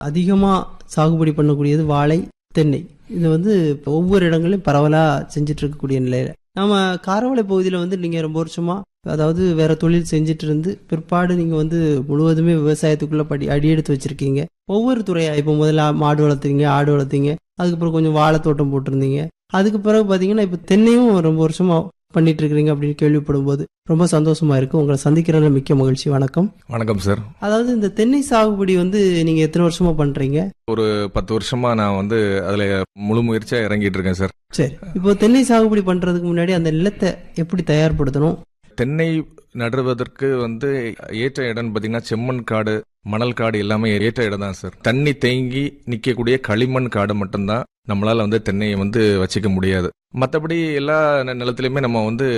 அதிகமாக சாகுபடி பண்ணக்கூடியது வாழை தென்னை இது வந்து இப்ப ஒவ்வொரு இடங்களையும் பரவலாக செஞ்சுட்டு இருக்கக்கூடிய நிலையில நம்ம காரவளை பகுதியில் வந்து நீங்கள் ரொம்ப வருஷமா அதாவது வேற தொழில் செஞ்சுட்டு இருந்து பிற்பாடு நீங்கள் வந்து முழுவதுமே விவசாயத்துக்குள்ள படி அடியெடுத்து வச்சிருக்கீங்க ஒவ்வொரு துறையா இப்போ முதல்ல மாடு வளர்த்தீங்க ஆடு வளர்த்தீங்க அதுக்கப்புறம் கொஞ்சம் வாழைத்தோட்டம் போட்டிருந்தீங்க அதுக்கு பிறகு பார்த்தீங்கன்னா இப்போ தென்னையும் ரொம்ப வருஷமா பண்ணிட்டு இருக்கிறீங்க அப்படின்னு கேள்விப்படும் போது ரொம்ப சந்தோஷமா இருக்கு உங்களை சந்திக்கிறதுல மிக்க மகிழ்ச்சி வணக்கம் வணக்கம் சார் அதாவது இந்த தென்னை சாகுபடி வந்து நீங்க எத்தனை வருஷமா பண்றீங்க ஒரு பத்து வருஷமா நான் வந்து அதுல முழு முயற்சியா இறங்கிட்டு இருக்கேன் சார் சரி இப்போ தென்னை சாகுபடி பண்றதுக்கு முன்னாடி அந்த நிலத்தை எப்படி தயார்படுத்தணும் தென்னை நடுவதற்கு வந்து ஏற்ற இடம்னு பாத்தீங்கன்னா செம்மண் காடு மணல் காடு எல்லாமே ஏற்ற இடம் தான் சார் தண்ணி தேங்கி நிக்கக்கூடிய களிமண் காடு மட்டும்தான் நம்மளால வந்து தென்னையை வந்து வச்சுக்க முடியாது மற்றபடி எல்லா நி- நிலத்திலுமே நம்ம வந்து